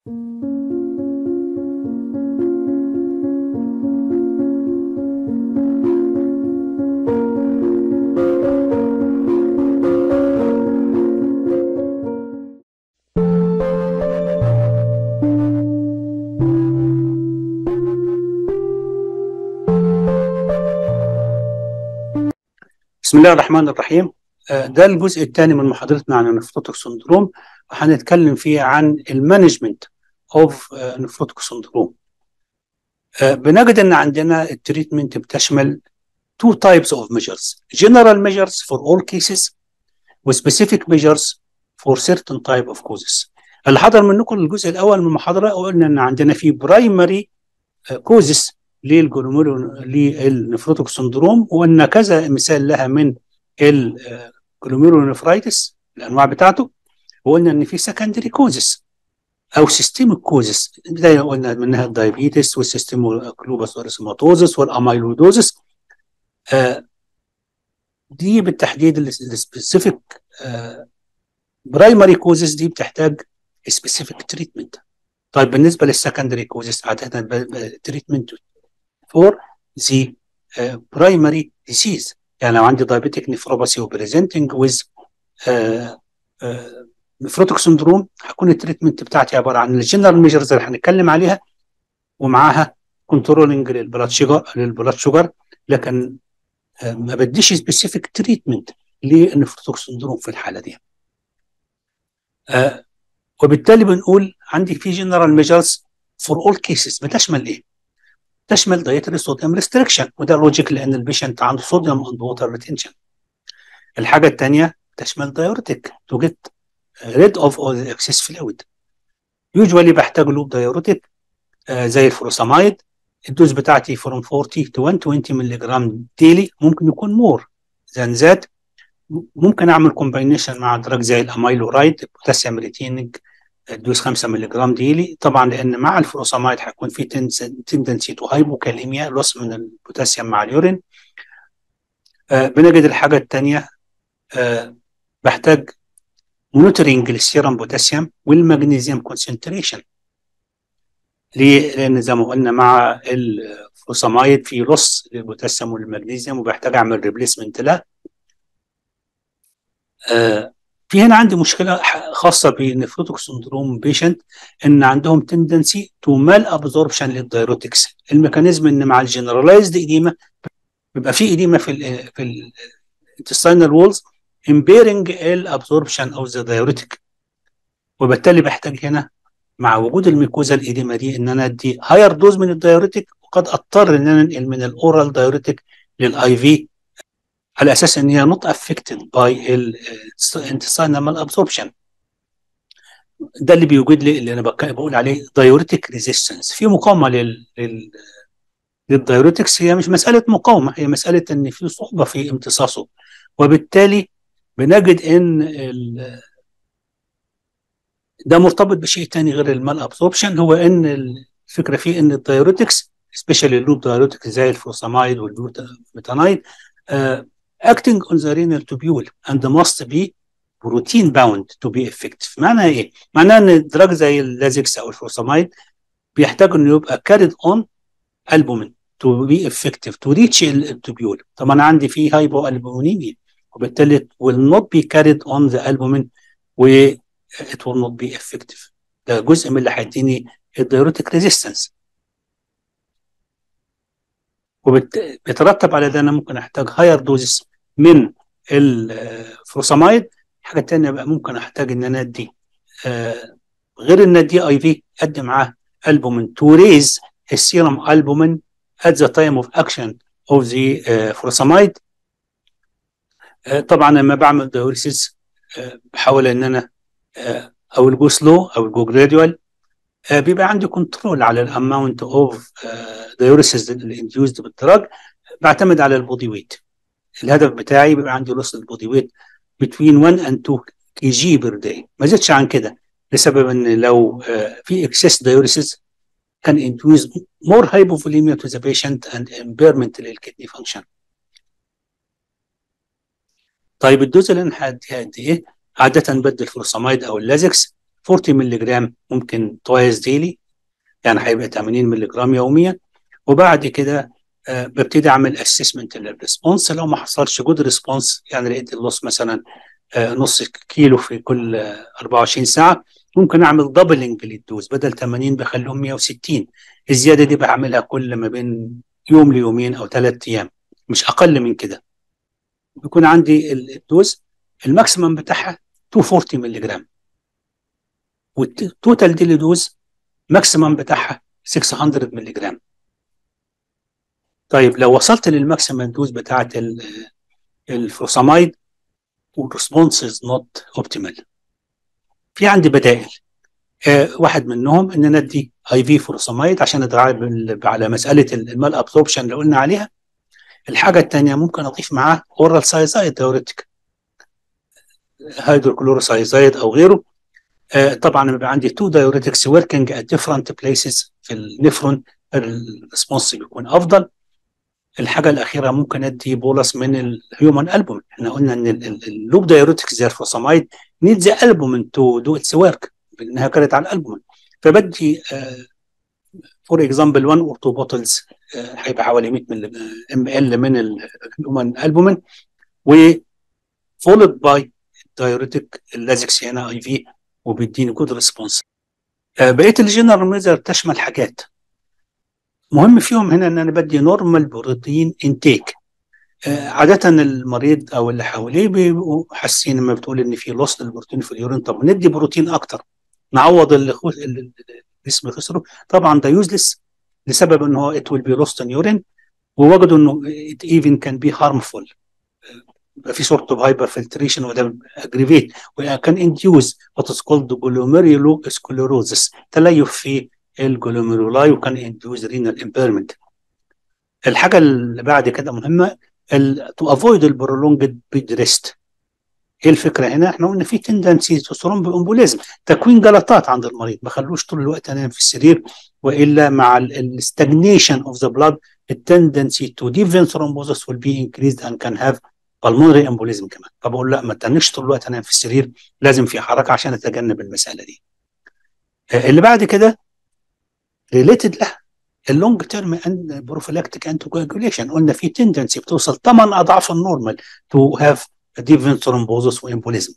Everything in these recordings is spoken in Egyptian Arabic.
بسم الله الرحمن الرحيم آه، ده الجزء الثاني من محاضرتنا عن النفروتك سندروم وهنتكلم فيه عن المانجمنت اوف نفروتك سندروم بنجد ان عندنا التريتمنت بتشمل two types of measures general measures for all cases وspecific measures for certain type of causes اللي حضر منكم الجزء الاول من المحاضره قلنا ان عندنا في برايمري كوزس للنفروتك سندروم وان كذا مثال لها من الجلوميرونيفرايتس الانواع بتاعته وقلنا ان في سكندري كوزس او سيستميك كوزس زي ما قلنا منها الدايابيتس والسيستموكلوباس اريثماتوزس والاميلودوزس آه دي بالتحديد السبيسيفيك برايمري كوزس دي بتحتاج سبيسيفيك تريتمنت طيب بالنسبه للسكندري كوزس عاده تريتمنت فور ذا برايمري ديسيز يعني لو عندي دايابيتيك نفروباثي وبريزنتنج ويز نفروتك سندروم هكون التريتمنت بتاعتي عباره عن الجنرال ميجرز اللي هنتكلم عليها ومعاها كنترولنج للبلاد شوجر للبلاد شوجر لكن آه ما بديش سبيسيفيك تريتمنت للنفروتك سندروم في الحاله دي. آه وبالتالي بنقول عندي في جنرال ميجرز فور اول كيسز بتشمل ايه؟ تشمل دايتري صوديوم ريستريكشن وده لوجيك لان البيشنت عنده صوديوم اند ووتر ريتنشن. الحاجه الثانيه تشمل دايوريتك تو جيت ريد اوف اول اكسس فلويد. يوجوالي بحتاج لوب دايوريتك آه زي الفروسامايد الدوز بتاعتي from 40 to 120 مللي جرام ديلي ممكن يكون مور ذان ذات ممكن اعمل كومباينيشن مع دراج زي الاميلورايد بوتاسيوم ريتيننج دوز 5 مللي جرام ديلي طبعا لان مع الفروسامايد هيكون في تندنسي تو هايبوكاليميا لوس من البوتاسيوم مع اليورين آه بنجد الحاجه الثانيه آه بحتاج مونيتورنج للسيرم بوتاسيوم والمغنيسيوم كونسنتريشن ليه؟ لان زي ما قلنا مع الفوسامايد في لص للبوتاسيوم والمغنيسيوم وبحتاج اعمل ريبليسمنت له آه في هنا عندي مشكله خاصه بنفروتك سندروم بيشنت ان عندهم تندنسي تو مال ابزوربشن للدايروتكس الميكانيزم ان مع الجنرالايزد اديما بيبقى في اديما في ال في الانتستينال وولز امبيرنج الابزوربشن اوف ذا دايوريتك وبالتالي بحتاج هنا مع وجود الميكوزا الاديما دي ان انا ادي هاير دوز من الدايوريتك وقد اضطر ان انا انقل من الاورال دايوريتك للاي في على اساس ان هي نوت افكتد باي الانتستينال ابسوربشن ده اللي بيوجد لي اللي انا بقول عليه دايوريتك ريزيستنس في مقاومه لل, لل للدايوريتكس هي مش مساله مقاومه هي مساله ان في صعوبه في امتصاصه وبالتالي بنجد ان ال ده مرتبط بشيء تاني غير المال ابسوربشن هو ان الفكره فيه ان الدايوريتكس سبيشالي اللوب دايوريتكس زي الفوسامايد والبيوتاميتانايد acting on the renal tubule and must be protein bound to be effective معناها ايه؟ معناها ان الدراج زي اللازكس او الفوسامايد بيحتاج انه يبقى carried on albumin to be effective to reach التوبيول طب انا عندي فيه هايبو البومينيميا وبالتالي will not be carried on the albumin و it will not be effective ده جزء من اللي هيديني الدايوريتك ريزيستنس وبيترتب على ده انا ممكن احتاج هاير دوزز من الفروسامايد حاجه ثانيه بقى ممكن احتاج ان انا ادي آه غير ان ادي اي في ادي معاه البومين تو ريز السيرم البومين at the time of action of the uh, furosemide uh, طبعا لما بعمل دايوريسيس uh, بحاول ان انا او الجو سلو او الجو جراديوال بيبقى عندي كنترول على الاماونت اوف دايوريسيس الانديوزد بالدراج بعتمد على البودي ويت الهدف بتاعي بيبقى عندي لوس البودي ويت بتوين 1 اند 2 كي جي بير داي ما زدش عن كده لسبب ان لو في اكسس دايوريسيس كان induce more hypovolemia to the patient and impairment للكدني function. طيب الدوز اللي انا هديها قد ايه؟ عادة بدي الفورسامايد او اللازكس 40 مللي جرام ممكن توايز ديلي يعني هيبقى 80 مللي جرام يوميا وبعد كده آه ببتدي اعمل اسسمنت للريسبونس لو ما حصلش جود ريسبونس يعني لقيت اللوس مثلا آه نص كيلو في كل آه 24 ساعه ممكن اعمل دبلنج للدوز بدل 80 بخليهم 160 الزياده دي بعملها كل ما بين يوم ليومين او ثلاث ايام مش اقل من كده بيكون عندي الدوز الماكسيمم بتاعها 240 مللي جرام والتوتال ديلي دوز ماكسيمم بتاعها 600 مللي جرام طيب لو وصلت للماكسيمم دوز بتاعت الفروسامايد والريسبونس از نوت اوبتيمال في عندي بدائل آه واحد منهم ان انا ادي اي في فروسامايد عشان اتغلب على مساله المال ابسوربشن اللي قلنا عليها الحاجه الثانيه ممكن اضيف معاه اورال سايزايد دايوريتك هيدروكلوروسايزايد او غيره آه طبعا بيبقى عندي تو دايوريتكس وركينج ات ديفرنت بليسز في النفرون الريسبونس بيكون افضل الحاجه الاخيره ممكن ادي بولس من الهيومن البوم احنا قلنا ان اللوب دايوريتكس زي الفوسامايد نيدز البومين تو دو اتس ورك انها كانت على الالبومين فبدي فور اكزامبل 1 اور 2 بوتلز هيبقى حوالي 100 ام ال من الهيومن البومين و فولد باي دايوريتك اللازكس هنا اي في وبيديني جود ريسبونس بقيه الجنرال ميزر تشمل حاجات مهم فيهم هنا ان انا بدي نورمال بروتين انتيك آه عادة المريض او اللي حواليه بيبقوا حاسين لما بتقول ان في لوس للبروتين في اليورين طب ندي بروتين اكتر نعوض اللي الجسم خسره طبعا ده يوزلس لسبب ان هو ات ويل بي لوست ان يورين ووجدوا انه ات ايفن كان بي هارمفول يبقى في سورت اوف هايبر فلتريشن وده اجريفيت وكان انديوز وات از كولد جلوميريولو سكليروزس تليف في الجلوميرولاي وكان انديوز رينال امبيرمنت الحاجه اللي بعد كده مهمه تو افويد البرولونجد بيد ريست ايه الفكره هنا؟ احنا قلنا في تندنسي تو ثرومب امبوليزم تكوين جلطات عند المريض ما خلوش طول الوقت انام في السرير والا مع الستاجنيشن اوف ذا بلاد التندنسي تو ديب فين ثرومبوزس ويل بي انكريزد اند كان هاف بالمونري امبوليزم كمان فبقول لا ما تنكش طول الوقت انام في السرير لازم في حركه عشان اتجنب المساله دي اللي بعد كده ريليتد له اللونج تيرم بروفيلاكتيك انتو كواجوليشن قلنا في تندنسي بتوصل 8 اضعاف النورمال تو هاف ديب فين ثرومبوزس وامبوليزم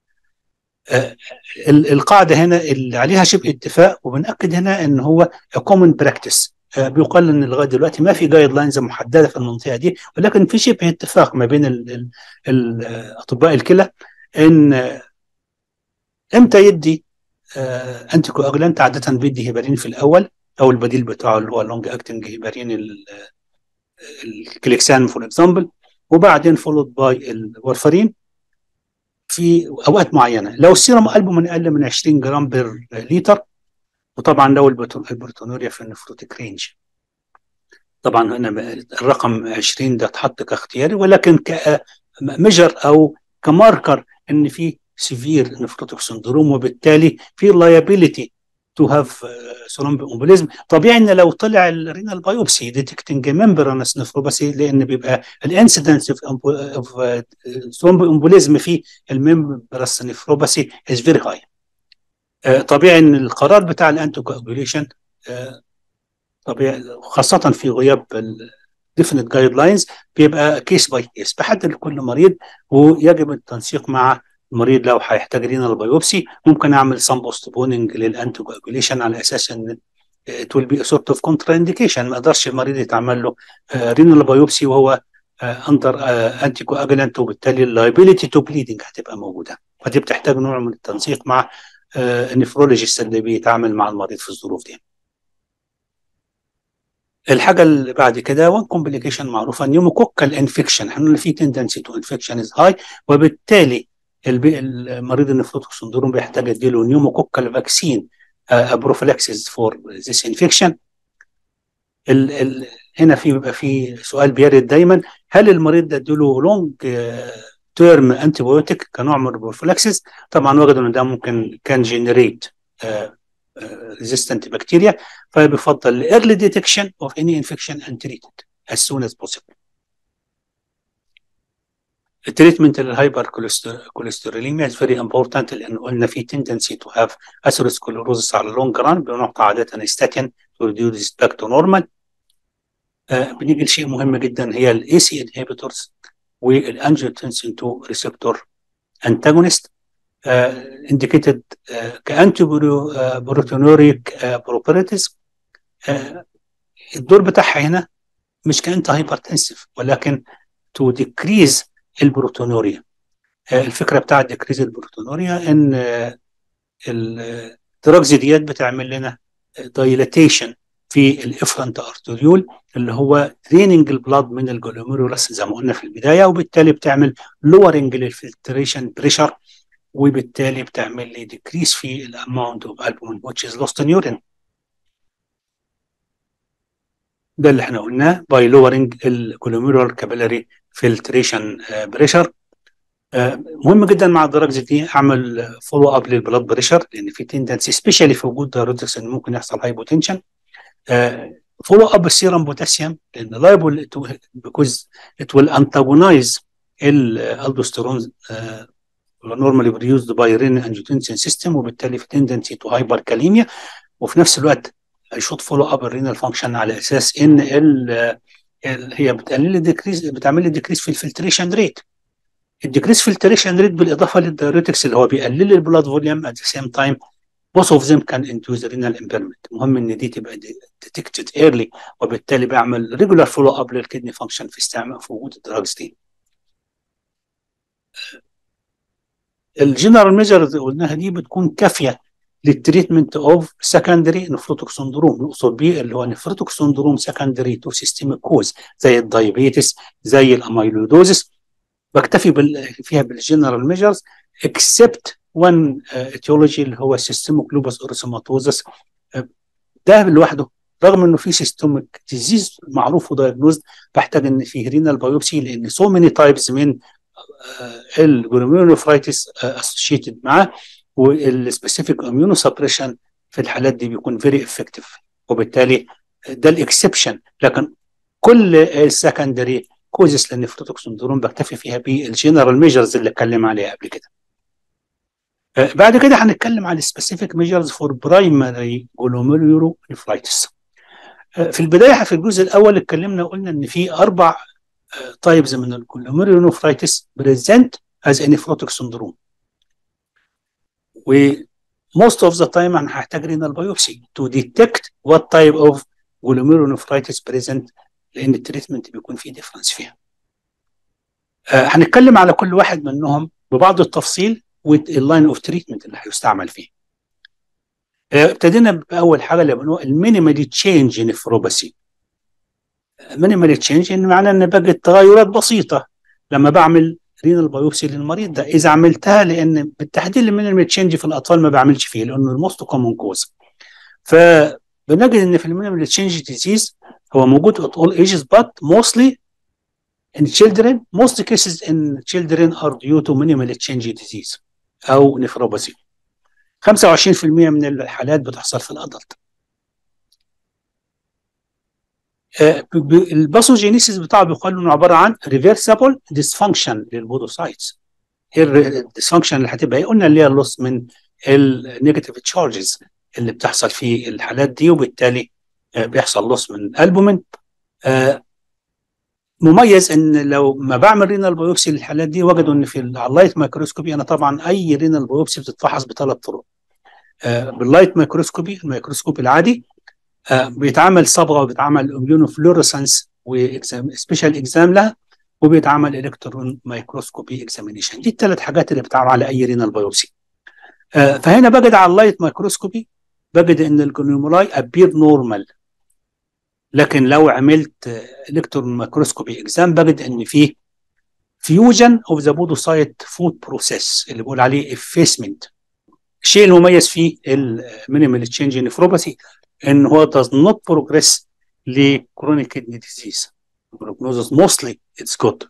آه القاعده هنا اللي عليها شبه اتفاق وبناكد هنا ان هو كومن براكتس آه بيقال ان لغايه دلوقتي ما في جايد لاينز محدده في المنطقه دي ولكن في شبه اتفاق ما بين ال ال ال اطباء الكلى ان آه امتى يدي انتي كواجولانت عاده بيدي هيبارين في الاول او البديل بتاعه اللي هو اللونج اكتنج هيبارين الكليكسان فور اكزامبل وبعدين فولود باي الورفرين في اوقات معينه لو السيرم البومين اقل من 20 جرام بير لتر وطبعا لو البروتونوريا في النفروتيك رينج طبعا هنا الرقم 20 ده اتحط كاختياري ولكن كمجر او كماركر ان في سيفير نفروتيك سندروم وبالتالي في لايبيليتي تو هاف ثرومب امبوليزم طبيعي ان لو طلع الرينال بايوبسي ديتكتنج ممبرانس نفروباسي لان بيبقى الانسيدنس اوف ثرومب امبوليزم في الممبرس نفروباسي از فيري هاي طبيعي ان القرار بتاع الانتو كواجوليشن طبيعي خاصه في غياب ديفينيت جايد لاينز بيبقى كيس باي كيس بحدد لكل مريض ويجب التنسيق مع المريض لو هيحتاج رينال بايوبسي ممكن اعمل سم بوستبوننج للانتو كواجوليشن على اساس ان ات ويل بي سورت اوف كونترا انديكيشن ما يقدرش المريض يتعمل له رينال بايوبسي وهو اندر انتي كواجولانت وبالتالي اللايبيليتي تو بليدنج هتبقى موجوده فدي بتحتاج نوع من التنسيق مع النفرولوجيست اللي بيتعامل مع المريض في الظروف دي. الحاجه اللي بعد كده وان كومبليكيشن معروفه نيوموكوكال انفكشن احنا في تندنسي تو انفكشن از هاي وبالتالي المريض النفروتيك سندروم بيحتاج اديله نيوموكوكال فاكسين بروفيلاكسيس فور ذيس انفكشن هنا في بيبقى في سؤال بيرد دايما هل المريض ده اديله لونج تيرم انتي بايوتيك كنوع من البروفيلاكسيس طبعا وجدوا ان ده ممكن كان جنريت ريزيستنت بكتيريا فبيفضل early detection of any infection and treat it as soon as possible التريتمنت للهايبر كوليستروليميا از فيري امبورتنت لان قلنا في تندنسي تو هاف اثيروسكلوروزس على لونج ران بنعطى عاده ستاتين تو ريديوس باك تو نورمال بنيجي لشيء مهم جدا هي الاي سي انهبيتورز والانجيوتنسين 2 ريسبتور انتاجونست indicated كانتي بروتونوريك بروبرتيز الدور بتاعها هنا مش كانت هايبرتنسيف ولكن تو ديكريز البروتونوريا الفكره بتاعت ديكريز البروتونوريا ان الدراجز ديت بتعمل لنا دايلاتيشن في الافرنت ارتريول اللي هو دريننج البلاد من الجلوميرولس زي ما قلنا في البدايه وبالتالي بتعمل لورنج للفلتريشن بريشر وبالتالي بتعمل لي ديكريس في الاماونت اوف البومين which is lost in urine ده اللي احنا قلناه باي لورنج الجلوميرول كابيلاري فلتريشن بريشر مهم جدا مع الدراجز دي اعمل فولو اب للبلاد بريشر لان في تندنسي سبيشالي في وجود دايريتكس ان ممكن يحصل هايبوتنشن فولو اب السيرم بوتاسيوم لان لايبل بيكوز ات ويل انتاجونايز الالدوستيرون normally produced by renin angiotensin system وبالتالي في tendency to hyperkalemia وفي نفس الوقت I should follow up الرينال فانكشن على اساس ان ال ال هي بتقلل لي ديكريس بتعمل لي ديكريس في الفلتريشن ريت الديكريس فلتريشن ريت بالاضافه للدايوريتكس اللي هو بيقلل لي البلاد فوليوم at the same time both of them can induce renal impairment المهم ان دي تبقى detected early وبالتالي بعمل regular follow up للكدني فانكشن في استعمال في وجود الدراجز دي الجنرال ميجرز اللي قلناها دي بتكون كافيه للتريتمنت اوف سكندري نفروتوك سندروم نقصد بيه اللي هو نفروتوك سندروم سكندري تو سيستميك كوز زي الدايابيتس زي الاميلودوزس بكتفي بال... فيها بالجنرال ميجرز اكسبت وان اتيولوجي اللي هو سيستميك لوبس اوريثوماتوزس ده لوحده رغم انه في سيستميك ديزيز معروف ودايجنوزد بحتاج ان في رينال بايوبسي لان سو ماني تايبس من الجلوميرولوفرايتس اسوشيتد معاه والسبيسيفيك اميونو سبريشن في الحالات دي بيكون فيري افكتيف وبالتالي ده الاكسبشن لكن كل السكندري كوزس للنفروتوك سندروم بكتفي فيها بالجنرال ميجرز اللي اتكلم عليها قبل كده بعد كده هنتكلم عن السبيسيفيك ميجرز فور برايمري جلوميرولوفرايتس في البدايه في الجزء الاول اتكلمنا قلنا ان في اربع تايبز من الجلوميرولوفرايتس بريزنت از انفروتيك سندروم و most of the time انا هحتاج رينال بايوبسي to detect what type of glomerulonephritis present لان التريتمنت بيكون فيه ديفرنس فيها. آه هنتكلم على كل واحد منهم ببعض التفصيل واللاين اوف تريتمنت اللي هيستعمل فيه. آه ابتدينا باول حاجه اللي بنقول المينيمالي تشينج نفروباسي. مينيمالي تشينج ان معناه ان بقت تغيرات بسيطه لما بعمل رينال بايوبسي للمريض ده اذا عملتها لان بالتحديد المينيمال تشينج في الاطفال ما بعملش فيه لانه الموست كومون كوز فبنجد ان في المينيمال تشينج ديزيز هو موجود at all ages but mostly in children most cases in children are due to minimal change disease او نفروباثي 25% من الحالات بتحصل في الادلت الباثوجينيسيس بتاعه بيقال انه عباره عن ريفرسبل ديسفانكشن للبودوسايتس ايه الديسفانكشن اللي هتبقى ايه؟ قلنا اللي هي اللوس من النيجاتيف تشارجز اللي بتحصل في الحالات دي وبالتالي بيحصل لوس من الالبومين مميز ان لو ما بعمل رينال بايوبسي للحالات دي وجدوا ان في اللايت مايكروسكوبي انا طبعا اي رينال بايوبسي بتتفحص بثلاث طرق باللايت مايكروسكوبي الميكروسكوب العادي بيتعمل صبغه وبيتعمل اميونو فلورسنس وسبيشال اكزام لها وبيتعمل الكترون مايكروسكوبي اكزامينيشن دي الثلاث حاجات اللي بتتعمل على اي رينال بايوبسي فهنا بجد على اللايت مايكروسكوبي بجد ان الجلومولاي ابير نورمال لكن لو عملت الكترون مايكروسكوبي اكزام بجد ان فيه فيوجن اوف ذا بودوسايت فود بروسيس اللي بقول عليه افيسمنت الشيء المميز فيه المينيمال تشينج نفروباثي ان هو does not progress لكرونيك كدني ديزيز prognosis mostly it's good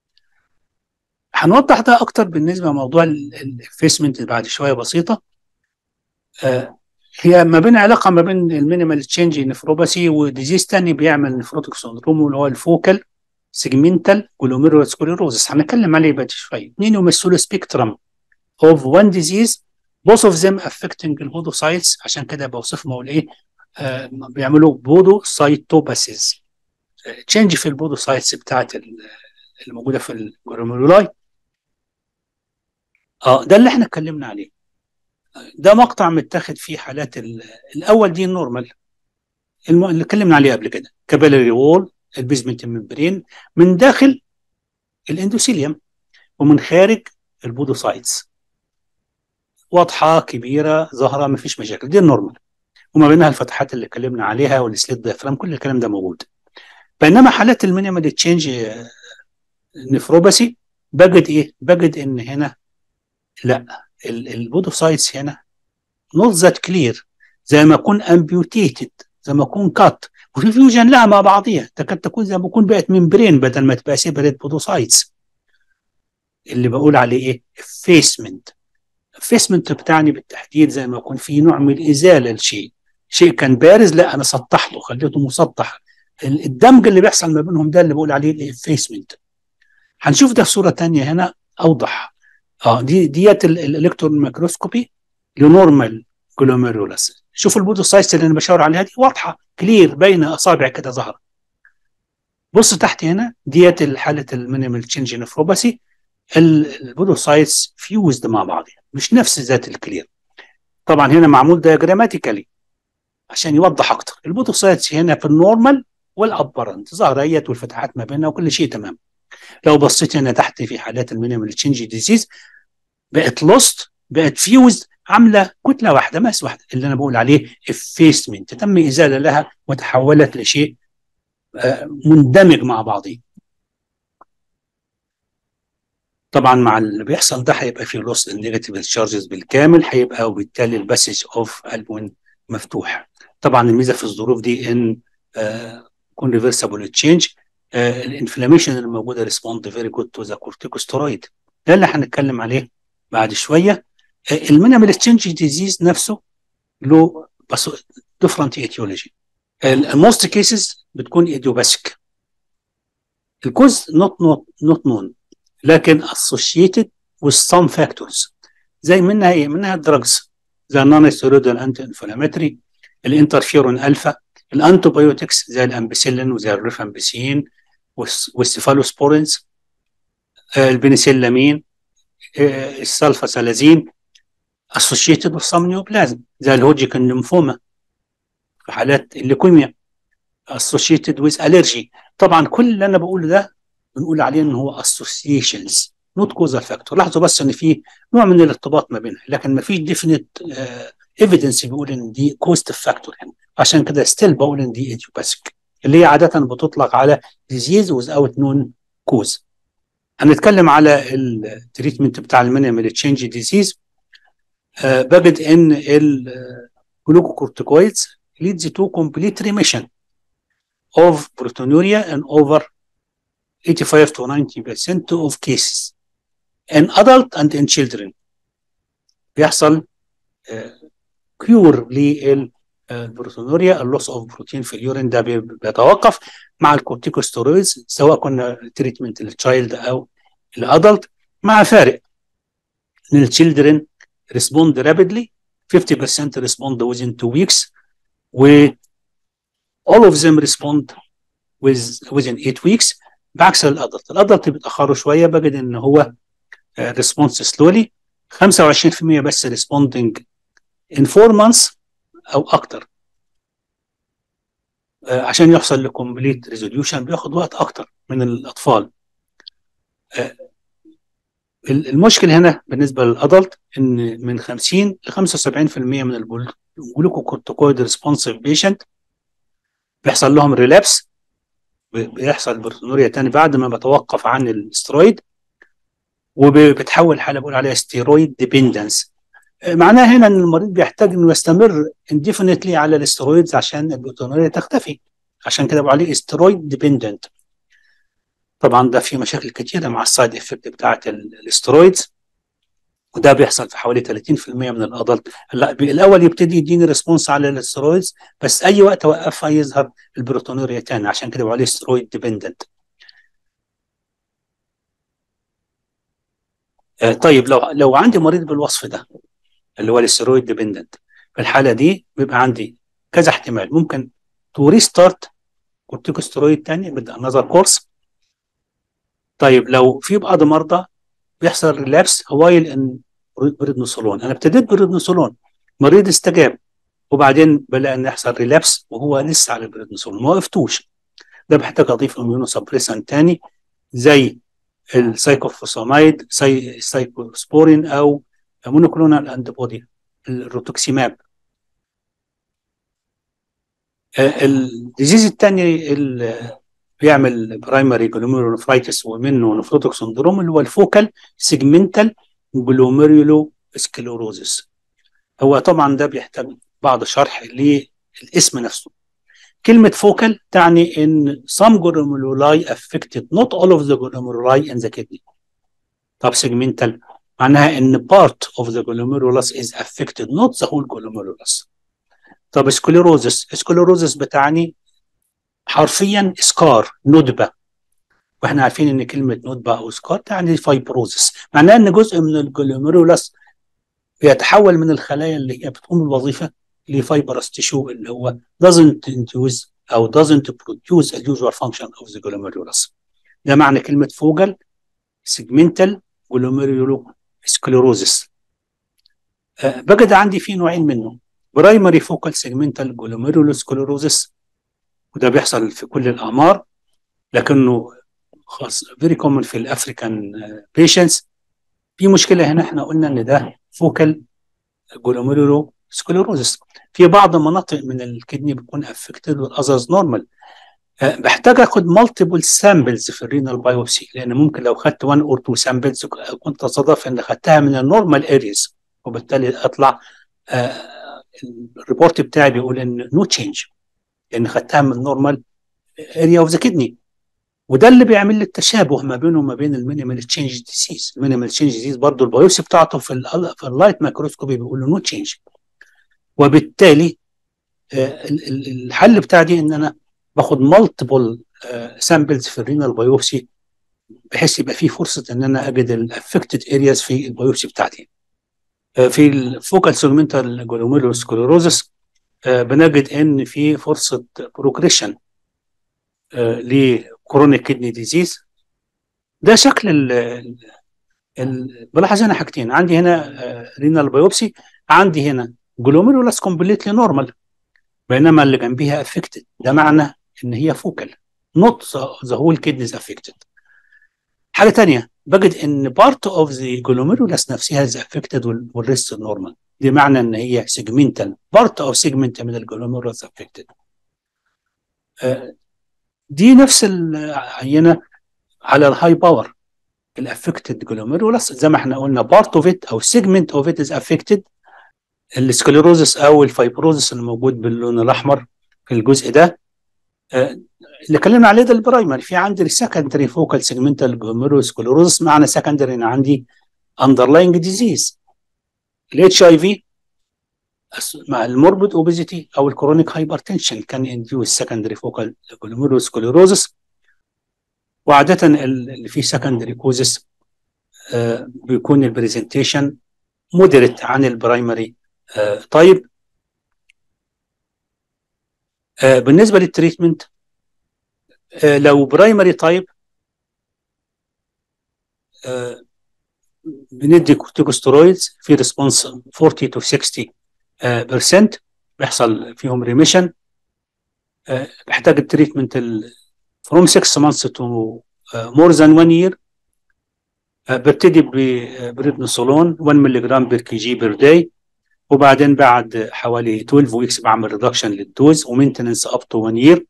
هنوضح ده اكتر بالنسبه لموضوع الافيسمنت بعد شويه بسيطه آه هي ما بين علاقه ما بين المينيمال تشينج نفروباثي وديزيز تاني بيعمل نفروتيك سندروم اللي هو الفوكال سيجمنتال جلوميرولوسكليروزس هنتكلم عليه بعد شويه اثنين يمثلوا سبيكترم of one disease both of them affecting البودوسايتس عشان كده بوصفهم اقول ايه آه بيعملوا بودوسايتوباسيز تشينج في البودوسايتس بتاعت الموجوده في الجلوميرولاي اه ده اللي احنا اتكلمنا عليه ده مقطع متاخد فيه حالات الاول دي النورمال اللي اتكلمنا عليه قبل كده كابيلاري وول البيزمنت ممبرين من داخل الاندوثيليوم ومن خارج البودوسايتس واضحه كبيره ظاهره ما فيش مشاكل دي النورمال وما بينها الفتحات اللي اتكلمنا عليها والسليت ديافرام كل الكلام ده موجود بينما حالات المينيمال تشينج نفروباسي بجد ايه؟ بجد ان هنا لا البودوسايتس هنا نوت ذات كلير زي ما يكون امبيوتيتد زي ما يكون كات وفي فيوجن لها مع بعضيها تكاد تكون زي ما يكون بقت ممبرين بدل ما تبقى سيبريت بودوسايتس اللي بقول عليه ايه؟ افيسمنت افيسمنت بتاعني بالتحديد زي ما يكون في نوع من الازاله لشيء شيء كان بارز لا انا سطحته خليته مسطح الدمج اللي بيحصل ما بينهم ده اللي بقول عليه الافيسمنت هنشوف ده في صوره ثانيه هنا اوضح اه دي ديت الالكترون ميكروسكوبي لنورمال جلوميرولس شوف البودوسايتس اللي انا بشاور عليها دي واضحه كلير بين اصابع كده ظهر بص تحت هنا ديت حاله المينيمال تشينج نفروباسي البودوسايتس فيوزد مع بعضها مش نفس ذات الكلير طبعا هنا معمول دياجراماتيكالي عشان يوضح اكتر البودوسايتس هنا في النورمال والابرنت ظاهره ايات والفتحات ما بينها وكل شيء تمام لو بصيت هنا تحت في حالات المينيمال تشينج ديزيز بقت لوست بقت فيوزد عامله كتله واحده ماس واحده اللي انا بقول عليه افيسمنت تم ازاله لها وتحولت لشيء مندمج مع بعضه طبعا مع اللي بيحصل ده هيبقى في لوس النيجاتيف تشارجز بالكامل هيبقى وبالتالي الباسج اوف البون مفتوح طبعا الميزه في الظروف دي ان يكون ريفرسبل تشينج الانفلاميشن اللي موجوده ريسبوند فيري جود تو ذا كورتيكوستيرويد ده اللي هنتكلم عليه بعد شويه المينيمال تشينج ديزيز نفسه له بس ديفرنت ايتيولوجي الموست كيسز بتكون ايديوباسيك الكوز نوت نوت نوت نون لكن associated with some factors زي منها ايه؟ منها الدراجز زي النون ستيرويدال انتي انفلاماتري الانترفيرون الفا الانتوبيوتكس زي الامبسيلين وزي الريفامبسين والسيفالوسبورينز البنسلامين السلفاسالازين associated with some neoplasm زي الهوجيكن ليمفوما في حالات الليكوميا associated with allergy طبعا كل اللي انا بقوله ده بنقول عليه ان هو associations نوت كوزال فاكتور لاحظوا بس ان في نوع من الارتباط ما بينها لكن ما فيش ديفينيت ايفيدنس بيقول ان دي كوست فاكتور يعني عشان كده ستيل بقول ان دي ايديوباثيك اللي هي عاده بتطلق على ديزيز ويزاوت نون كوز هنتكلم على التريتمنت بتاع المينيمال تشينج ديزيز أه بجد ان الجلوكوكورتيكويدز leads to complete remission of proteinuria and over 85 to 90% of cases in adult and in children بيحصل كيور للبروتونوريا اللوس اوف بروتين في اليورين ده بيتوقف مع الكورتيكوستيرويدز سواء كنا تريتمنت للتشايلد او الادلت مع فارق ان التشيلدرن ريسبوند رابيدلي 50% respond within two weeks و all of them respond with within 8 weeks بعكس الادلت الادلت بيتاخروا شويه بجد ان هو ريسبونس سلولي 25% بس ريسبوندنج ان 4 months او اكتر عشان يحصل لكومبليت ريزوليوشن بياخد وقت اكتر من الاطفال المشكله هنا بالنسبه للادلت ان من 50 ل 75% من الجلوكوكورتيكويد ريسبونسيف بيشنت بيحصل لهم ريلابس بيحصل بروتونوريا تاني بعد ما بتوقف عن الاسترويد وبتحول حاله بقول عليها ستيرويد ديبندنس معناها هنا ان المريض بيحتاج انه يستمر انديفينيتلي على الاسترويدز عشان البروتونوريا تختفي عشان كده بقول عليه استرويد ديبندنت طبعا ده في مشاكل كتيره مع السايد افكت بتاعت الاسترويدز وده بيحصل في حوالي 30% من الادلت لا الاول يبتدي يديني ريسبونس على الاسترويدز بس اي وقت اوقفها يظهر البروتونوريا تاني عشان كده بقول عليه سترويد ديبندنت آه طيب لو لو عندي مريض بالوصف ده اللي هو الستيرويد ديبندنت في الحاله دي بيبقى عندي كذا احتمال ممكن تو ريستارت كورتيكوستيرويد تاني بدأ نظر كورس طيب لو في بعض مرضى بيحصل ريلابس وايل ان بريدنوسولون انا ابتديت بريدنوسولون مريض استجاب وبعدين بلاقي ان يحصل ريلابس وهو لسه على البريدنوسولون ما وقفتوش ده محتاج اضيف اميونو سبريسان تاني زي السايكوفوسامايد ساي سايكوسبورين او مونوكلونال انتي بودي الروتوكسيماب الديزيز الثاني اللي بيعمل برايمري جلوميرولوفرايتس ومنه نفروتوك سندروم اللي هو الفوكال سيجمنتال جلوميرولو سكليروزس هو طبعا ده بيحتاج بعض شرح للاسم نفسه كلمة فوكال تعني ان some glomeruli affected not all of the glomeruli in the kidney طب segmental معناها ان part of the glomerulus is affected not the whole glomerulus طب سكليروزس سكليروزس بتعني حرفيا سكار ندبه واحنا عارفين ان كلمه ندبه او سكار تعني فايبروزس معناها ان جزء من الجلوميرولس بيتحول من الخلايا اللي هي بتقوم بالوظيفه لفايبرس تشو اللي هو doesn't induce او doesn't produce the usual function of the glomerulus ده معنى كلمه فوجل سيجمنتال جلوميرولو سكليروزس أه بجد عندي في نوعين منه برايمري فوكال سيجمنتال جلوميرولوسكليروزس وده بيحصل في كل الاعمار لكنه خاص فيري كومن في الافريكان بيشنتس في مشكله هنا احنا قلنا ان ده فوكال جلوميرولوسكليروزس في بعض مناطق من الكدني بتكون افكتد والاذرز نورمال أه بحتاج اخد مالتيبل سامبلز في الرينال بايوبسي لان ممكن لو خدت 1 اور 2 سامبلز كنت اتصادف ان خدتها من النورمال اريز وبالتالي اطلع أه الريبورت بتاعي بيقول ان نو تشينج لان خدتها من نورمال اريا اوف ذا كدني وده اللي بيعمل لي التشابه ما بينه وما بين المينيمال تشينج ديسيز المينيمال تشينج ديسيز برضه البيوبسي بتاعته في ال في اللايت مايكروسكوبي بيقول له نو تشينج وبالتالي آه الحل بتاعي دي ان انا باخد مالتيبل سامبلز في الرينال بايوبسي بحيث يبقى في فرصه ان انا اجد الافكتد ارياز في البيوبسي بتاعتي في الفوكال سيجمنتال جلوميرولوسكليروزس بنجد ان في فرصه بروجريشن لكرونيك كدني ديزيز ده شكل ال ال بلاحظ هنا حاجتين عندي هنا رينال بايوبسي عندي هنا جلوميرولاس كومبليتلي نورمال بينما اللي جنبيها افكتد ده معنى ان هي فوكال نوت ذا هول كدنيز افكتد حاجه ثانيه بجد ان بارت اوف ذا جلوميرولاس نفسها از افكتد والريست نورمال دي معنى ان هي سيجمنتال بارت اوف سيجمنت من الجلوميرولاس افكتد دي نفس العينه على الهاي باور الافكتد جلوميرولاس زي ما احنا قلنا بارت اوف ات او سيجمنت اوف ات از افكتد السكليروزس او الفايبروزس اللي موجود باللون الاحمر في الجزء ده اللي اتكلمنا عليه ده البرايمري في عندي السكندري فوكال سيجمنتال جلوميروسكليروزس معنى سكندري ان عندي اندرلاينج ديزيز الاتش اي في مع الموربيد اوبيزيتي او الكرونيك هايبرتنشن كان انديوس سكندري فوكال جلوميروسكليروزس وعاده اللي فيه سكندري كوزس آه بيكون البرزنتيشن مودريت عن البرايمري آه طيب آه بالنسبه للتريتمنت آه لو برايمري طيب آه بندي كورتيكوستيرويدز في ريسبونس 40 تو 60 برسنت بيحصل فيهم ريميشن آه بحتاج التريتمنت فروم 6 مانثس تو مور ذان 1 يير ببتدي بريدنسولون 1 ملي جرام بير كي جي بير داي وبعدين بعد حوالي 12 ويكس بعمل ريدكشن للدوز ومينتننس اب تو 1 يير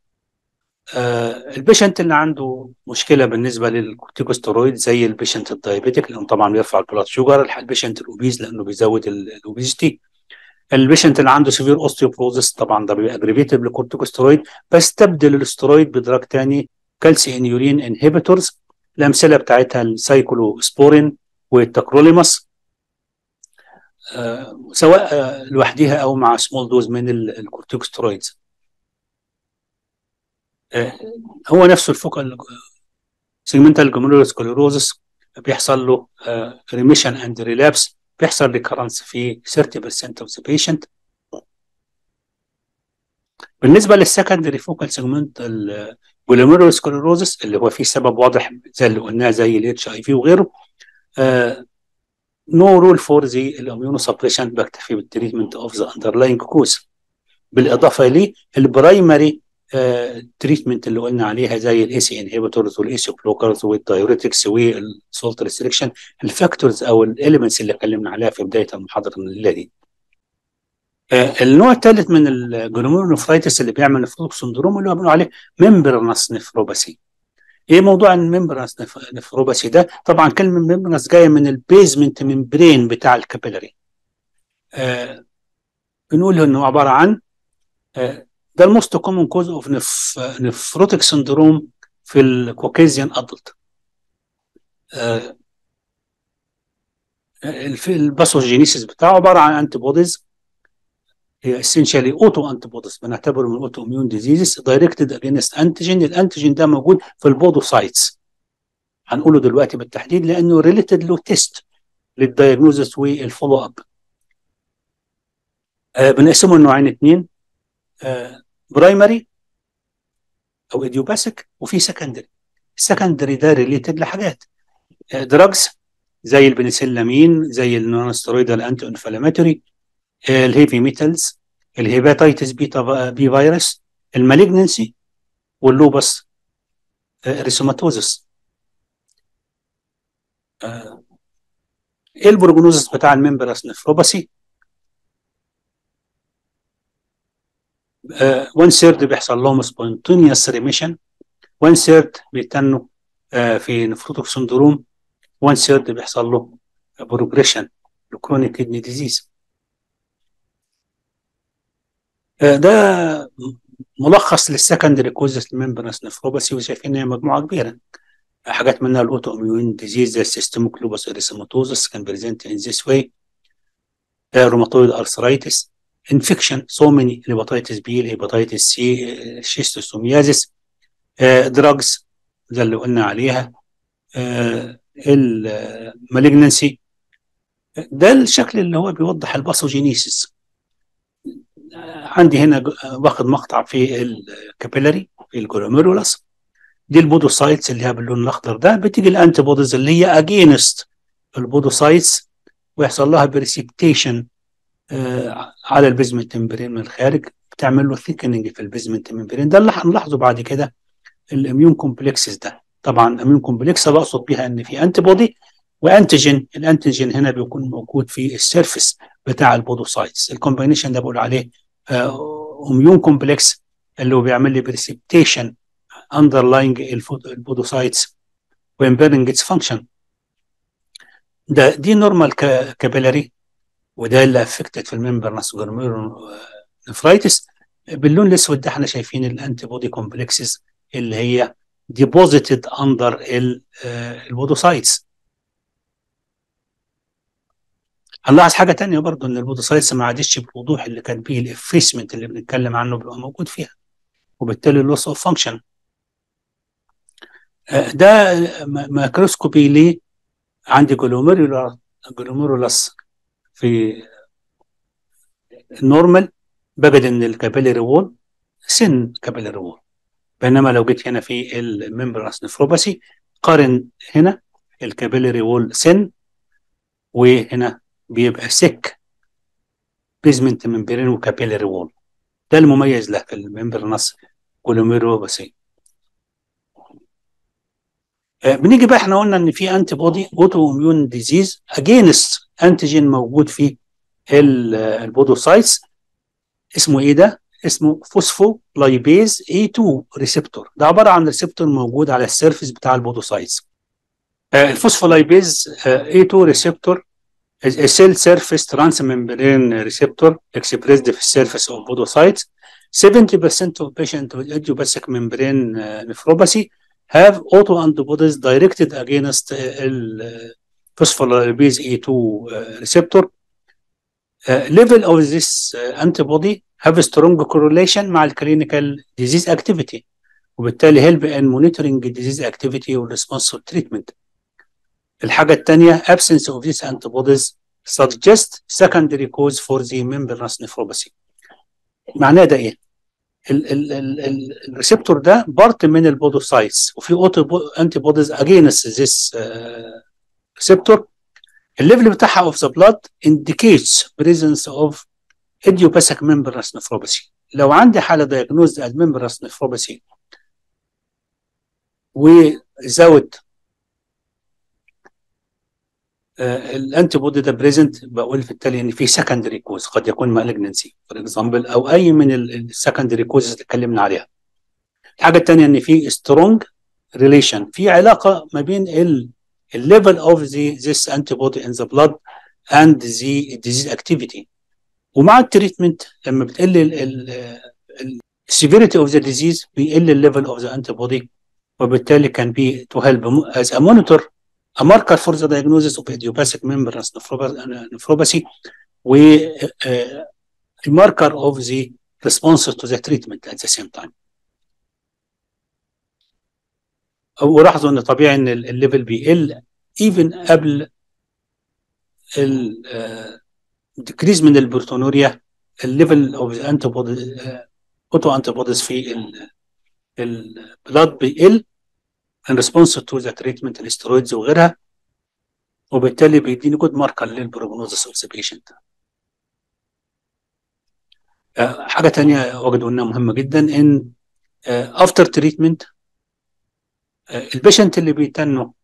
البيشنت اللي عنده مشكله بالنسبه للكورتيكوستيرويد زي البيشنت الدايابيتيك لانه طبعا بيرفع البلاد شوجر البيشنت الاوبيز لانه بيزود الاوبيزيتي البيشنت اللي عنده سيفير اوستيوبروزس طبعا ده بيبقى اجريفيتيف للكورتيكوستيرويد بستبدل الاسترويد بدراج تاني كالسي انيورين انهبيتورز الامثله بتاعتها السايكلوسبورين والتكروليماس آه سواء آه لوحدها او مع سمول دوز من الكورتيكوستيرويدز آه هو نفسه الفوكال سيجمنتال جلوميرولوسكليروزس بيحصل له ريميشن اند ريلابس بيحصل ريكرنس في 30% of the patient بالنسبه للسكندري فوكال سيجمنت الجلوميرولوسكليروزس اللي هو فيه سبب واضح زي اللي قلناه زي الاتش اي في وغيره نو رول فور ذا الاميونو سبريشن بكتفي بالتريتمنت اوف ذا اندرلاينج كوز بالاضافه ليه البرايمري تريتمنت اللي قلنا عليها زي الاي سي انهبيتورز والاي سي بلوكرز والدايوريتكس والسولت ريستريكشن الفاكتورز او الاليمنتس اللي اتكلمنا عليها في بدايه المحاضره الليله دي. آه النوع الثالث من الجلوميرونفرايتس اللي بيعمل نفروك سندروم اللي هو بنقول عليه ممبرنس نفروباسي. ايه موضوع الممبرنس نفروباسي ده؟ طبعا كلمه ممبرنس جايه من البيزمنت ممبرين بتاع الكابيلاري. آه بنقول انه عباره عن آه ده الموست كومن كوز اوف نفروتيك سندروم في الكوكيزيان ادلت آه الباثوجينيسيس بتاعه عباره عن انتي بوديز هي اسينشالي اوتو انتي بوديز بنعتبره من اوتو اميون ديزيزز دايركتد اجينست انتيجين الانتيجين ده موجود في البودوسايتس هنقوله دلوقتي بالتحديد لانه ريليتد له تيست للدايجنوزس والفولو اب آه بنقسمه لنوعين اثنين برايمري او ايديوباثيك وفي سكندري السكندري ده ريليتد لحاجات دراجز زي البنسلامين زي النون ستيرويدال انتي انفلاماتوري الهيفي ميتالز الهيباتيتس بيتا بي فيروس المالجنسي واللوبس ريسوماتوزس ايه البروجنوزس بتاع الممبرس نفروباسي 1 ثيرد بيحصل لهم سبونتينيوس ريميشن 1 ثيرد بيتنوا uh, في نفروتوك سندروم 1 ثيرد بيحصل له بروجريشن لكرونيك كدني ديزيز uh, ده ملخص للسكندري كوزس الممبرنس نفروباسي وشايفين هي مجموعه كبيره حاجات منها الاوتو اميون ديزيز زي السيستميك لوبس اريثماتوزس كان بريزنت ان ذيس واي روماتويد ارثرايتس انفكشن سو ماني الهيباتيتس بي الهيباتيتس سي شيستوسوميازيس دراجز ده اللي قلنا عليها المالجنسي ده الشكل اللي هو بيوضح الباثوجينيسيس عندي هنا واخد مقطع في الكابيلاري في الجلوميرولاس دي البودوسايتس اللي هي باللون الاخضر ده بتيجي الانتي بوديز اللي هي اجينست البودوسايتس ويحصل لها بريسيبتيشن آه على البيزمنت ممبرين من الخارج بتعمل له ثيكننج في البيزمنت ممبرين ده اللي هنلاحظه بعد كده الاميون كومبلكسز ده طبعا الاميون كومبلكس بقصد بيها ان في انتي بودي وانتيجين الانتيجين هنا بيكون موجود في السيرفس بتاع البودوسايتس الكومبينيشن ده بقول عليه اميون كومبلكس اللي هو بيعمل لي بريسبتيشن اندرلاينج البودوسايتس وامبيرنج اتس فانكشن ده دي نورمال كابيلاري وده اللي افكتد في الممبرنس نفرايتس باللون الاسود ده احنا شايفين الانتي بودي كومبلكسز اللي هي ديبوزيتد اندر البودوسايتس هنلاحظ حاجه تانية برضو ان البودوسايتس ما عادتش بالوضوح اللي كان فيه الافيسمنت اللي بنتكلم عنه بيبقى موجود فيها وبالتالي اللوس اوف فانكشن ده مايكروسكوبي ليه عندي جلوميرولاس في النورمال بجد ان الكابيلاري وول سن كابيلاري وول بينما لو جيت هنا في الممبرانس نفروباسي قارن هنا الكابيلاري وول سن وهنا بيبقى سك بيزمنت ممبرين وكابيلاري وول ده المميز له في الممبرانس جلوميروباسي بنيجي بقى احنا قلنا ان في انتي بودي اوتو اميون ديزيز اجينست انتيجين موجود في البودوسايتس اسمه ايه ده؟ اسمه فوسفو لايبيز اي 2 ريسبتور ده عباره عن ريسبتور موجود على السيرفيس بتاع البودوسايتس الفوسفولايبيز اي 2 ريسبتور سيل سيرفيس ترانس ممبرين ريسبتور اكسبريسد في السيرفيس اوف بودوسايتس 70% of patients with idiopathic membrane nephropathy have autoantibodies directed against phospholipase A2 receptor. Uh, level of this uh, antibody have a strong correlation مع الكلينيكال disease activity وبالتالي help in monitoring disease activity والresponse to treatment. الحاجه الثانيه absence of these antibodies suggest secondary cause for the membranous nephropathy معناه ده ايه؟ الريسبتور ده بارت من البودوسايتس وفي اوتو انتي بوديز اجينست ذيس ريسبتور الليفل بتاعها اوف ذا بلاد indicates presence of idiopathic membranous nephropathy لو عندي حاله diagnosed as membranous nephropathy وزود الانتي بودي ده بريزنت بقول في التالي ان في سكندري كوز قد يكون مالجنسي فور اكزامبل او اي من السكندري كوزز اللي اتكلمنا عليها. الحاجه الثانيه ان في سترونج ريليشن في علاقه ما بين الليفل اوف ذي ذيس انتي بودي ان ذا بلاد اند ذا ديزيز اكتيفيتي ومع التريتمنت لما بتقل السيفيريتي اوف ذا ديزيز بيقل الليفل اوف ذا انتي بودي وبالتالي كان بي تو هيلب از ا مونيتور a marker for the diagnosis of idiopathic membranous nephropathy و uh, a marker of the response to the treatment at the same time. ولاحظوا ان طبيعي ان الليفل بيقل even قبل الديكريز من البروتونوريا الليفل اوف انتي بودي اوتو انتي بوديز في البلاد بيقل in response to the treatment الاسترويدز وغيرها وبالتالي بيديني جود ماركر للبروجنوزس اوف ذا بيشنت حاجه تانية وجدوا انها مهمه جدا ان افتر تريتمنت البيشنت اللي بيتنوا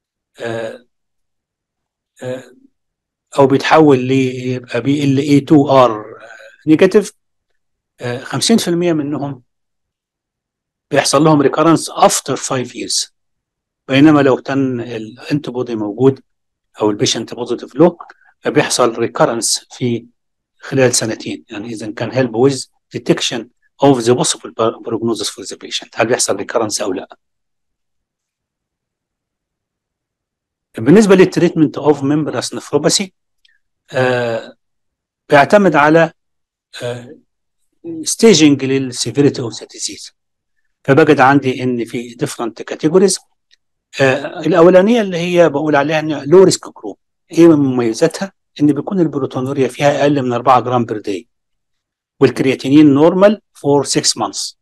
او بيتحول ليبقى بي ال اي 2 ار نيجاتيف 50% منهم بيحصل لهم ريكارنس افتر 5 years بينما لو كان الانتي بودي موجود او البيشنت بوزيتيف له بيحصل ريكارنس في خلال سنتين يعني اذا كان هيلب ويز ديتكشن اوف ذا possible prognosis for the patient هل بيحصل ريكارنس او لا بالنسبه للتريتمنت اوف ممبرس نفروباسي آه بيعتمد على ستيجنج للسيفيريتي اوف ذا ديزيز فبجد عندي ان في ديفرنت كاتيجوريز آه الاولانيه اللي هي بقول عليها ان لو ريسك جروب ايه من مميزاتها ان بيكون البروتونوريا فيها اقل من 4 جرام بير داي والكرياتينين نورمال فور 6 مانثs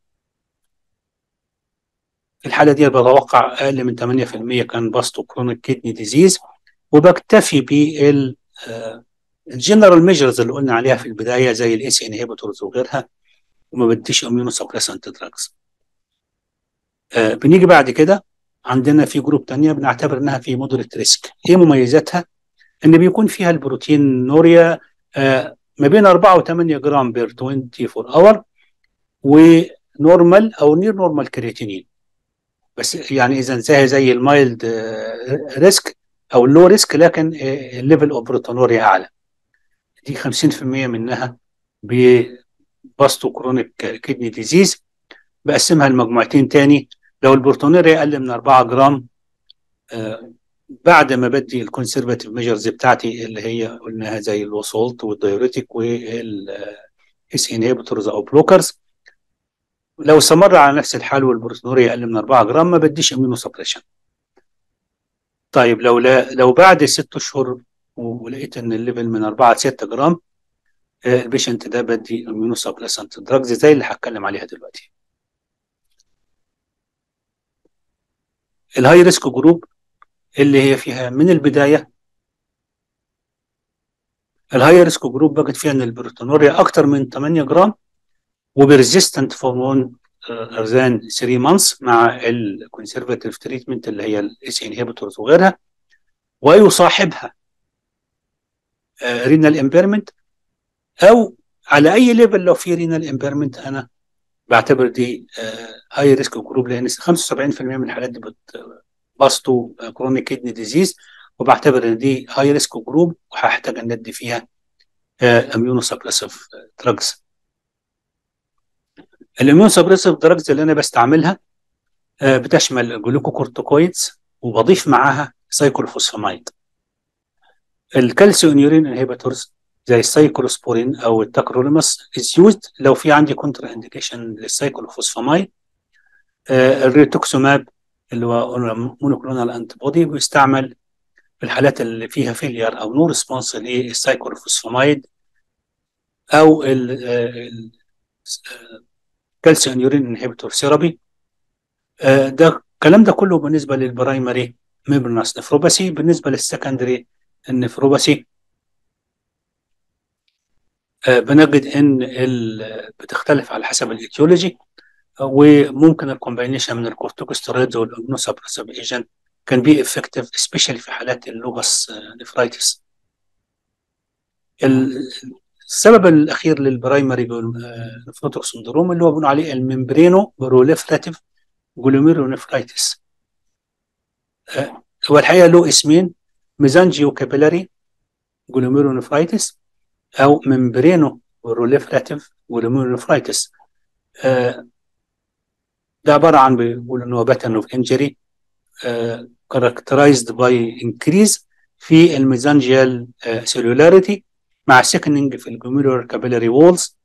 في الحاله دي بتوقع اقل من 8% كان باستو كرونيك كيدني ديزيز وبكتفي بال الجنرال ميجرز اللي قلنا عليها في البدايه زي الاس انهبيتورز وغيرها وما بديش اميونو سبريسنت دراجز آه بنيجي بعد كده عندنا في جروب تانية بنعتبر انها في مودريت ريسك ايه مميزاتها ان بيكون فيها البروتين نوريا آه ما بين 4 و 8 جرام بير 24 اور ونورمال او نير نورمال كرياتينين بس يعني اذا زي زي المايلد آه ريسك او اللو ريسك لكن الليفل اوف بروتونوريا اعلى دي 50% منها بباستو كرونيك كيدني ديزيز بقسمها لمجموعتين تاني لو البروتونوريا اقل من 4 جرام آه بعد ما بدي الكونسرفاتيف ميجرز بتاعتي اللي هي قلناها زي الوسولت والدايوريتيك والاس انهبيتورز او بلوكرز لو استمر على نفس الحال والبروتونوريا اقل من 4 جرام ما بديش امينو سبريشن طيب لو لا لو بعد ست اشهر ولقيت ان الليفل من 4 ل 6 جرام آه البيشنت ده بدي اميونو سبريسنت دراجز زي اللي هتكلم عليها دلوقتي الهاي ريسك جروب اللي هي فيها من البدايه الهاي ريسك جروب بجد فيها ان البروتونوريا اكتر من 8 جرام وبريزيستنت فور مون ذان 3 مانثs مع الكونسرفاتيف تريتمنت اللي هي الاس انهبيتورز وغيرها ويصاحبها رينال امبيرمنت او على اي ليفل لو في رينال امبيرمنت انا بعتبر دي هاي ريسك جروب لان 75% من الحالات دي باسطو كرونيك كيدني ديزيز وبعتبر ان دي هاي ريسك جروب وهحتاج ان ندي فيها اميونو سبريسيف دراجز الاميون سبريسيف دراجز اللي انا بستعملها بتشمل جلوكوكورتيكويدز وبضيف معاها سايكلوفوسفامايد الكالسيوم يورين انهبيتورز زي السايكلوسبورين او التاكروليماس از يوزد لو في عندي كونترا انديكيشن للسايكلوفوسفامايد آه الريتوكسوماب اللي هو مونوكلونال انتي بودي بيستعمل في الحالات اللي فيها فيلير او نو ريسبونس للسايكلوفوسفامايد او الكالسيوم يورين انهبيتور ثيرابي ده الكلام ده كله بالنسبه للبرايمري ميمبرنس نفروباسي بالنسبه للسكندري النفروباسي آه، بنجد ان ال- بتختلف على حسب الايتيولوجي وممكن الكومباينيشن من الكورتيكوستيرويدز والامنوسابريسيف ايجنت كان بي افكتيف سبيشالي في حالات اللوبس نفرايتس السبب الاخير للبرايمري نفروتوك سندروم اللي هو بنقول عليه الممبرينو بروليفراتيف جلوميرونيفرايتس هو الحقيقه له اسمين ميزانجيو كابيلاري جلوميرونيفرايتس او ممبرينو بروليفراتيف جلوميرونيفرايتس ده عباره عن بيقول ان هو باترن اوف انجري characterized by increase في الميزانجيال سيلولاريتي مع سيكننج في الجلوميرولار كابيلاري وولز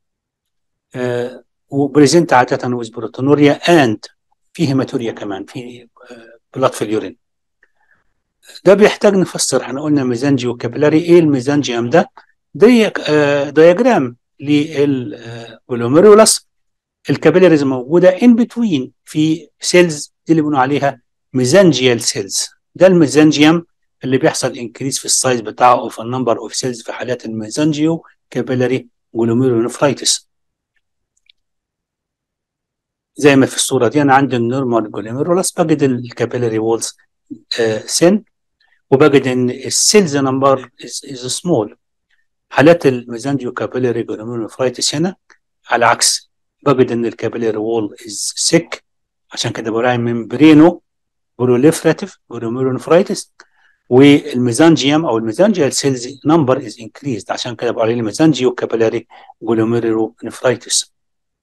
وبريزنت عاده ويز بروتونوريا اند في هيماتوريا كمان في بلاد في اليورين ده بيحتاج نفسر احنا قلنا ميزانجيو كابيلاري ايه الميزانجيوم ده دي دياجرام للجلوميرولس الكابيلاريز موجوده ان بتوين في سيلز دي اللي بنقول عليها ميزانجيال سيلز ده الميزانجيوم اللي بيحصل انكريس في السايز بتاعه او في النمبر اوف سيلز في حالات الميزانجيو كابيلاري جلوميرونفرايتس زي ما في الصوره دي انا عندي النورمال جلوميرولس بجد الكابيلاري وولز سن وبجد ان السيلز نمبر از سمول حالات الميزانجيو كابيلاري جلوميرونفرايتس هنا على عكس بجد ان الكابيلاري وول از سيك عشان كده بقول ممبرينو بروليفراتيف جلوميرونفرايتس والميزانجيوم او الميزانجيال سيلز نمبر از انكريزد عشان كده بقول عليه الميزانجيو كابيلاري جلوميرونفرايتس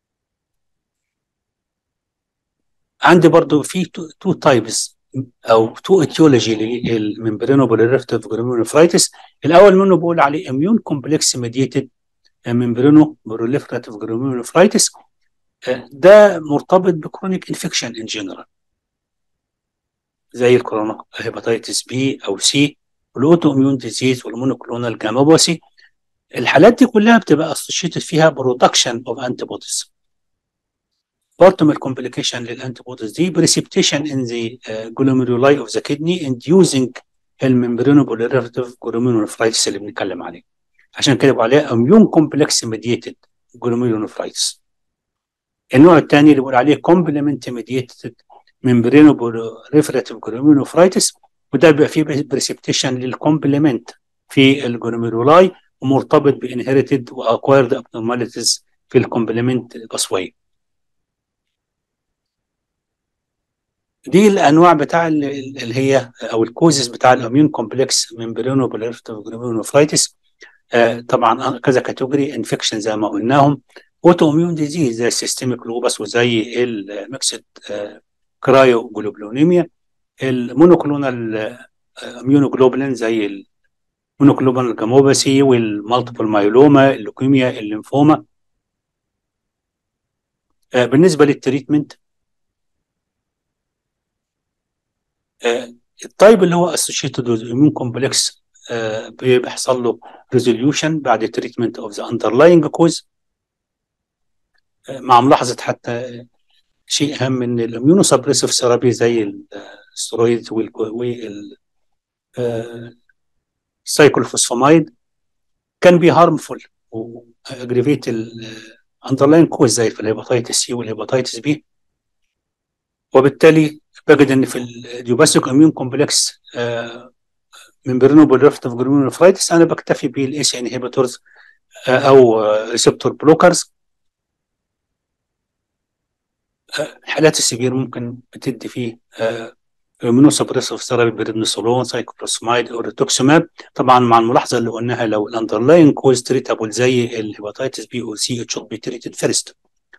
عندي برضو في تو تايبس او تو اتيولوجي للممبرينو بروليفراتيف جلوميرونفرايتس الاول منه بقول عليه اميون كومبلكس ميديتد ممبرينو بروليفراتيف جلوميرونفرايتس ده مرتبط بكرونيك انفكشن ان جنرال زي الكورونا هيباتيتس بي او سي والاوتو اميون ديزيز والمونوكلونال جاموباسي الحالات دي كلها بتبقى اسوشيتد فيها برودكشن اوف انتي بوديز part من الكومبليكيشن للانتي بوديز دي بريسبتيشن ان ذا جلوميرولاي اوف ذا كدني انديوزنج الممبرينو بوليريفاتيف جلوميرونفرايتس اللي بنتكلم عليه عشان كده بقول عليها اميون كومبلكس ميديتد جلوميرونفرايتس النوع الثاني اللي بقول عليه كومبلمنت ميديتد ممبرينو بوليريفاتيف جلوميرونفرايتس وده بيبقى فيه بريسبتيشن للكومبلمنت في الجلوميرولاي ومرتبط بانهيرتد واكوايرد ابنورماليتيز في الكومبلمنت باسواي دي الانواع بتاع اللي هي او الكوزز بتاع الاميون كومبلكس ممبرينو بوليريفاتيف جلوميرونفرايتس آه طبعا كذا كاتيجوري انفكشن زي ما قلناهم اوتو اميون ديزيز زي السيستميك لوبس وزي الميكسد آه كرايو جلوبلونيميا المونوكلونال اميونوجلوبولين زي المونوكلونال جاموباسي والمالتيبل مايلوما اللوكيميا الليمفوما آه بالنسبه للتريتمنت آه الطيب اللي هو اسوشيتد اميون كومبلكس بيحصل له ريزوليوشن بعد تريتمنت اوف ذا اندرلاينج كوز مع ملاحظه حتى شيء اهم من الاميونو سبريسيف ثيرابي زي السترويد وال السايكلوفوسفامايد كان بي هارمفول واجريفيت الاندرلاين كوز زي في الهيباتيتس سي والهيباتيتس بي وبالتالي بجد ان في الديوباسيك اميون كومبلكس ممبرينو بوليرفتيف جلوميرونفرايتس انا بكتفي بالاي سي انهبيتورز او ريسبتور بلوكرز الحالات السبير ممكن بتدي فيه امينو سبريسيف ثيرابي بريدنيسولون سايكلوسمايد او ريتوكسوماب طبعا مع الملاحظه اللي قلناها لو الاندرلاين كوز تريتابل زي الهيباتيتس بي او سي ات شود بي تريتد فيرست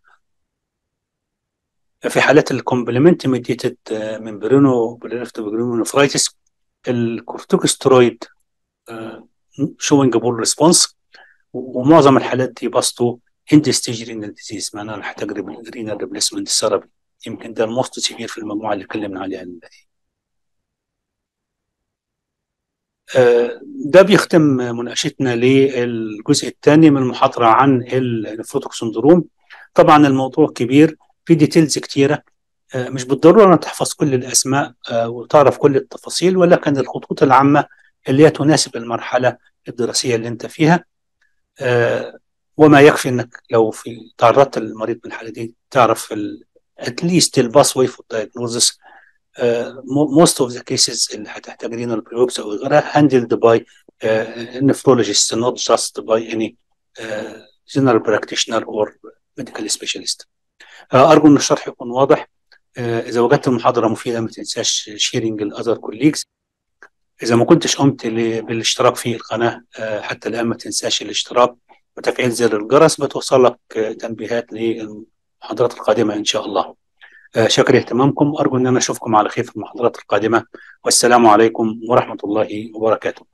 في حالات الكومبلمنت ميديتد ممبرينو بوليرفتيف جلوميرونفرايتس الكورتيكوسترويد شوينج بول ريسبونس ومعظم الحالات دي بسطوا اند ستيج رينال ديزيز معناها محتاج رينال ريبليسمنت ثيرابي يمكن ده الموست سيفير في المجموعه اللي اتكلمنا عليها دلوقتي ده بيختم مناقشتنا للجزء الثاني من المحاضرة عن النفروتك سندروم طبعا الموضوع كبير في ديتيلز كتيرة مش بالضرورة أن تحفظ كل الأسماء وتعرف كل التفاصيل ولكن الخطوط العامة اللي هي تناسب المرحلة الدراسية اللي أنت فيها وما يكفي أنك لو في تعرضت للمريض بالحالة دي تعرف اتليست الباسوي في الدايجنوزس most of the cases اللي هتحتاج لنا البريوكس او غيرها handled by uh, nephrologist not just by any uh, general practitioner or medical specialist. Uh, ارجو ان الشرح يكون واضح. uh, اذا وجدت المحاضره مفيده ما تنساش شيرنج الاذر كوليجز. اذا ما كنتش قمت بالاشتراك في القناه uh, حتى الان ما تنساش الاشتراك وتفعيل زر الجرس بتوصلك uh, تنبيهات للمحاضرات القادمه ان شاء الله. شكر اهتمامكم أرجو أن أنا أشوفكم على خير في المحاضرات القادمة والسلام عليكم ورحمة الله وبركاته